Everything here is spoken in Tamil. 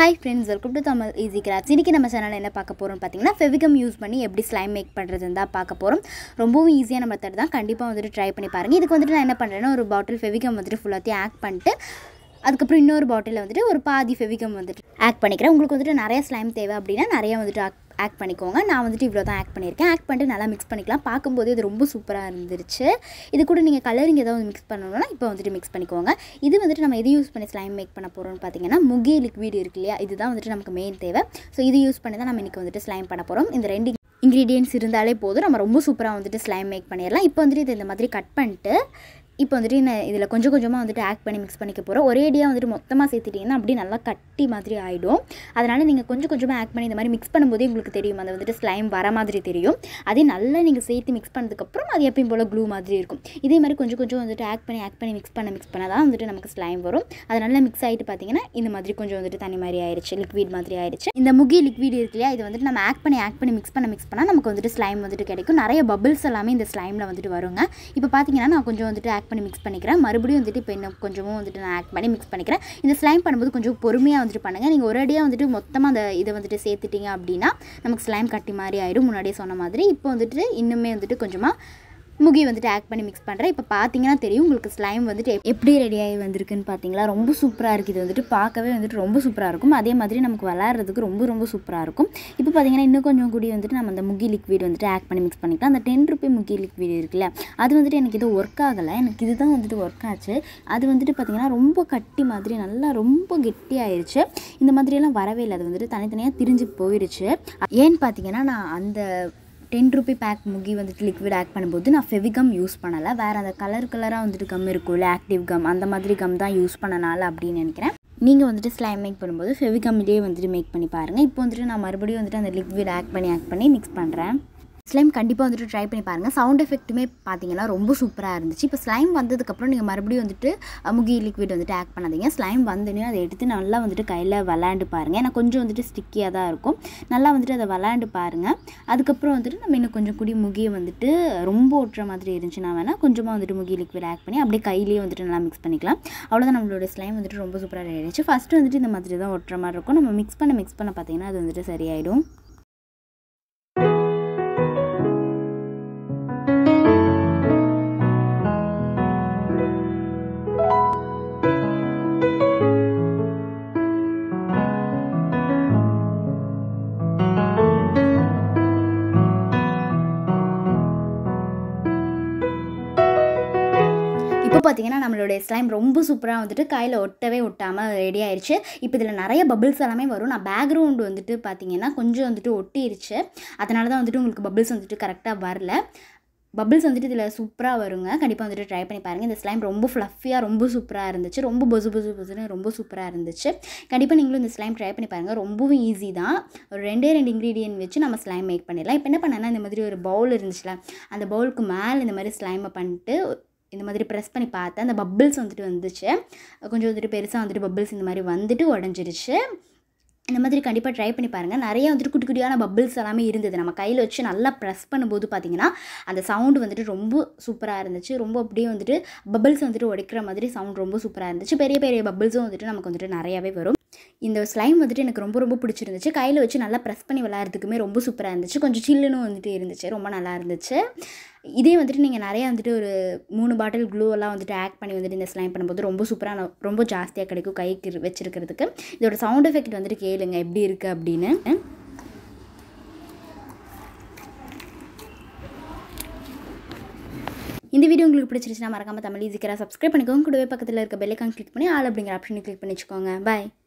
hi friends welcome to Tamil easy crafts இன்றைக்கி நம்ம சேனலில் என்ன பார்க்க போகிறோம்னு பார்த்தீங்கன்னா ஃபெவிகம் யூஸ் பண்ணி எப்படி ஸ்லைம் மேக் பண்ணுறதுன்னு தான் பார்க்க போகிறோம் ரொம்பவும் ஈஸியான மெத்தட் தான் கண்டிப்பாக வந்துட்டு ட்ரை பண்ணி பாருங்கள் இதுக்கு வந்துட்டு நான் என்ன பண்ணுறேன்னா ஒரு பாட்டில் ஃபெவிகம் வந்துட்டு ஃபுல்லாத்தையும் ஆட் பண்ணிட்டு அதுக்கப்புறம் இன்னொரு பாட்டிலில் வந்துட்டு ஒரு பாதி ஃபெவிகம் வந்துட்டு ஆட் பண்ணிக்கிறேன் உங்களுக்கு வந்துட்டு நிறைய ஸ்லைம் தேவை அப்படின்னா நிறைய வந்துட்டு ஆக் ஆட் பண்ணிக்கோங்க நான் வந்துட்டு இவ்வளோ தான் ஆட் பண்ணியிருக்கேன் ஆட் பண்ணிட்டு நல்லா மிக்ஸ் பண்ணிக்கலாம் பார்க்கும்போது இது ரொம்ப சூப்பராக இருந்துருச்சு இது கூட நீங்கள் கலரிங் ஏதாவது மிக்ஸ் பண்ணணும்னா இப்போ வந்துட்டு மிக்ஸ் பண்ணிக்கோங்க இது வந்துட்டு நம்ம எது யூஸ் பண்ணி ஸ்லைம் மேக் பண்ண போகிறோம்னு பார்த்தீங்கன்னா முகி லிக்விட் இருக்கு இல்லையா இதுதான் வந்துட்டு நமக்கு மெயின் தேவை ஸோ இது யூஸ் பண்ணி தான் நம்ம இன்றைக்கி வந்துட்டு ஸ்லைம் பண்ண போகிறோம் இந்த ரெண்டு இன்க்ரீடியன்ஸ் இருந்தாலே போதும் நம்ம ரொம்ப சூப்பராக வந்துட்டு ஸ்லைம் மேக் பண்ணிடலாம் இப்போ வந்துட்டு இது இந்த மாதிரி கட் பண்ணிட்டு இப்போ வந்துட்டு நான் இதில் கொஞ்சம் கொஞ்சமாக வந்துட்டு ஆட் பண்ணி மிக்ஸ் பண்ணிக்க போகிறோம் ஒரேடியாக வந்துட்டு மொத்தமாக சேர்த்துட்டிங்கன்னா அப்படியே நல்லா கட்டி மாதிரி ஆகிடும் அதனால் நீங்கள் கொஞ்சம் கொஞ்சமாக ஆட் பண்ணி இந்த மாதிரி மிக்ஸ் பண்ணும்போதே உங்களுக்கு தெரியும் அந்த வந்துட்டு ஸ்லைம் வர மாதிரி தெரியும் அதே நல்லா நீங்கள் சேர்த்து மிக்ஸ் பண்ணதுக்கப்புறம் அது எப்பயும் போல் க்ளூ மாதிரி இருக்கும் இதே மாதிரி கொஞ்சம் கொஞ்சம் வந்துட்டு ஆட் பண்ணி ஆட் பண்ணி மிக்ஸ் பண்ண மிக்ஸ் பண்ண தான் வந்துட்டு நமக்கு ஸ்லைம் வரும் அது நல்லா மிக்ஸ் ஆகிட்டு பார்த்தீங்கன்னா இந்த மாதிரி கொஞ்சம் வந்துட்டு தனி மாதிரி ஆயிடுச்சு லிக்விட் மாதிரி ஆயிடுச்சு இந்த முகி லிக்விட் இருக்கு இல்லையா இது வந்துட்டு நம்ம ஆட் பண்ணி ஆட் பண்ணி மிக்ஸ் பண்ண மிக்ஸ் பண்ணால் நமக்கு வந்துட்டு ஸ்லைம் வந்துட்டு கிடைக்கும் நிறைய பபிள்ஸ் எல்லாமே இந்த ஸ்லைமில் வந்துட்டு வருங்க இப்போ பார்த்தீங்கன்னா நான் கொஞ்சம் வந்துட்டு ஆட் பண்ணி மிக்ஸ் பண்ணிக்கிறேன் மறுபடியும் வந்துட்டு இப்போ இன்னும் கொஞ்சமும் வந்துட்டு நான் ஆட் பண்ணி மிக்ஸ் பண்ணிக்கிறேன் இந்த ஸ்லைம் பண்ணும்போது கொஞ்சம் பொறுமையாக வந்துட்டு பண்ணுங்கள் நீங்கள் ஒரேடியாக வந்துட்டு மொத்தமாக அந்த இதை வந்துட்டு சேர்த்துட்டீங்க அப்படின்னா நமக்கு ஸ்லைம் கட்டி மாதிரி ஆயிடும் முன்னாடியே சொன்ன மாதிரி இப்போ வந்துட்டு இன்னுமே வந்துட்டு கொஞ்சமாக முகி வந்துட்டு ஆட் பண்ணி மிக்ஸ் பண்ணுறேன் இப்போ பார்த்தீங்கன்னா தெரியும் உங்களுக்கு ஸ்லைம் வந்துட்டு எப்- எப்படி ரெடி ஆகி வந்திருக்குன்னு பார்த்தீங்களா ரொம்ப சூப்பராக இருக்குது இது வந்துட்டு பார்க்கவே வந்துட்டு ரொம்ப சூப்பராக இருக்கும் அதே மாதிரி நமக்கு விளாட்றதுக்கு ரொம்ப ரொம்ப சூப்பராக இருக்கும் இப்போ பார்த்தீங்கன்னா இன்னும் கொஞ்சம் கூடி வந்துட்டு நம்ம அந்த முகி லிக்விட் வந்துட்டு ஆட் பண்ணி மிக்ஸ் பண்ணிக்கலாம் அந்த டென் ருபி முகி லிக்விட் இருக்குல்ல அது வந்துட்டு எனக்கு இது ஒர்க் ஆகலை எனக்கு இதுதான் வந்துட்டு ஒர்க் ஆச்சு அது வந்துட்டு பார்த்தீங்கன்னா ரொம்ப கட்டி மாதிரி நல்லா ரொம்ப கெட்டியாயிருச்சு இந்த மாதிரியெல்லாம் வரவே இல்லை அது வந்துட்டு தனித்தனியாக திரிஞ்சு போயிருச்சு ஏன்னு பார்த்தீங்கன்னா நான் அந்த டென் ருபி பேக் முகி வந்துட்டு லிக்விட் ஆட் பண்ணும்போது நான் ஃபெவிகம் யூஸ் பண்ணலை வேறு அந்த கலர் கலராக வந்துட்டு கம் இருக்கும்ல ஆக்டிவ் கம் அந்த மாதிரி கம் தான் யூஸ் பண்ணனால அப்படின்னு நினைக்கிறேன் நீங்கள் வந்துட்டு ஸ்லைம் மேக் பண்ணும்போது ஃபெவிகம்லேயே வந்துட்டு மேக் பண்ணி பாருங்கள் இப்போ வந்துட்டு நான் மறுபடியும் வந்துட்டு அந்த லிக்விட் ஆட் பண்ணி ஆட் பண்ணி மிக்ஸ் பண்ணுறேன் ஸ்லைம் கண்டிப்பாக வந்துட்டு ட்ரை பண்ணி பாருங்கள் சவுண்ட் எஃபெக்ட்டுமே பார்த்தீங்கன்னா ரொம்ப சூப்பராக இருந்துச்சு இப்போ ஸ்லைம் வந்ததுக்கப்புறம் நீங்கள் மறுபடியும் வந்துட்டு அஹ், முகி லிக்விட் வந்துட்டு ஆட் பண்ணாதீங்க ஸ்லைம் வந்தோடனே அதை எடுத்து நல்லா வந்துட்டு கையில் விளாண்டு பாருங்கள் ஏன்னா கொஞ்சம் வந்துட்டு ஸ்டிக்கியாக தான் இருக்கும் நல்லா வந்துட்டு அதை விளாண்டு பாருங்கள் அதுக்கப்புறம் வந்துட்டு நம்ம இன்னும் கொஞ்சம் கூடி முகியை வந்துட்டு ரொம்ப ஒட்டுற மாதிரி இருந்துச்சுன்னா வேணால் கொஞ்சமாக வந்துட்டு முகி லிக்விட் ஆட் பண்ணி அப்படியே கையிலேயே வந்துட்டு நல்லா மிக்ஸ் பண்ணிக்கலாம் அவ்வளோதான் நம்மளோட ஸ்லைம் வந்துட்டு ரொம்ப சூப்பராக ரெடி ஆயிடுச்சு ஃபஸ்ட்டு வந்துட்டு இந்த மாதிரி தான் ஒட்டுற மாதிரி இருக்கும் நம்ம மிக்ஸ் பண்ண மிக்ஸ் பண்ண பார்த்தீங்கன்னா அது வந்துட்டு சரியாயிடும் இப்போ பார்த்தீங்கன்னா நம்மளுடைய ஸ்லைம் ரொம்ப சூப்பராக வந்துட்டு கையில் ஒட்டவே ஒட்டாமல் ரெடி ஆயிடுச்சு இப்போ இதில் நிறைய பபிள்ஸ் எல்லாமே வரும் நான் பேக்ரவுண்ட் வந்துட்டு பார்த்தீங்கன்னா கொஞ்சம் வந்துட்டு ஒட்டிருச்சு அதனால தான் வந்துட்டு உங்களுக்கு பபிள்ஸ் வந்துட்டு கரெக்டாக வரல பபிள்ஸ் வந்துட்டு இதில் சூப்பராக வருங்க கண்டிப்பாக வந்துட்டு ட்ரை பண்ணி பாருங்கள் இந்த ஸ்லைம் ரொம்ப ஃப்ளஃபியாக ரொம்ப சூப்பராக இருந்துச்சு ரொம்ப பொசு பொசு பொசுன்னு ரொம்ப சூப்பராக இருந்துச்சு கண்டிப்பாக நீங்களும் இந்த ஸ்லைம் ட்ரை பண்ணி பாருங்கள் ரொம்பவும் ஈஸி தான் ஒரு ரெண்டே ரெண்டு இன்க்ரீடியன்ட் வச்சு நம்ம ஸ்லைம் மேக் பண்ணிடலாம் இப்போ என்ன பண்ணேன்னா இந்த மாதிரி ஒரு பவுல் இருந்துச்சுல அந்த பவுலுக்கு மேலே இந்த மாதிரி ஸ்லைமை பண்ணிட்டு இந்த மாதிரி ப்ரெஸ் பண்ணி பார்த்தேன் அந்த பப்பிள்ஸ் வந்துட்டு வந்துச்சு கொஞ்சம் வந்துட்டு பெருசாக வந்துட்டு பப்பிள்ஸ் இந்த மாதிரி வந்துட்டு உடஞ்சிருச்சு இந்த மாதிரி கண்டிப்பாக ட்ரை பண்ணி பாருங்கள் நிறைய வந்துட்டு குட்டி குட்டியான பப்பிள்ஸ் எல்லாமே இருந்தது நம்ம கையில் வச்சு நல்லா ப்ரெஸ் பண்ணும்போது பார்த்தீங்கன்னா அந்த சவுண்டு வந்துட்டு ரொம்ப சூப்பராக இருந்துச்சு ரொம்ப அப்படியே வந்துட்டு பப்பிள்ஸ் வந்துட்டு உடைக்கிற மாதிரி சவுண்ட் ரொம்ப சூப்பராக இருந்துச்சு பெரிய பெரிய பப்பிள்ஸும் வந்துட்டு நமக்கு வந்துட்டு நிறையாவே வரும் இந்த ஸ்லைம் வந்துட்டு எனக்கு ரொம்ப ரொம்ப பிடிச்சிருந்துச்சு கையில் வச்சு நல்லா ப்ரெஸ் பண்ணி விளையாடுறதுக்குமே ரொம்ப சூப்பராக இருந்துச்சு கொஞ்சம் சில்லுன்னு வந்துட்டு இருந்துச்சு ரொம்ப நல்லா இருந்துச்சு இதே வந்துட்டு நீங்கள் நிறையா வந்துட்டு ஒரு மூணு பாட்டில் க்ளூ எல்லாம் வந்துட்டு ஆட் பண்ணி வந்துட்டு இந்த ஸ்லைம் பண்ணும்போது ரொம்ப சூப்பராக ரொம்ப ஜாஸ்தியாக கிடைக்கும் கைக்கு இரு- வச்சிருக்கிறதுக்கு இதோட சவுண்ட் எஃபெக்ட் வந்துட்டு கேளுங்க எப்படி இருக்குது அப்படின்னு இந்த வீடியோ உங்களுக்கு பிடிச்சிருச்சுன்னா மறக்காம தமிழ் ஈஸிக்கராக சப்ஸ்கிரைப் பண்ணிக்கோங்க கூடவே பக்கத்தில் இருக்க பெல்லைக்கான் கிளிக் பண்ணி ஆல் அப்படிங்கிற ஆப்ஷனை கிளிக் பண்ணி வச்சுக்கோங்க பாய்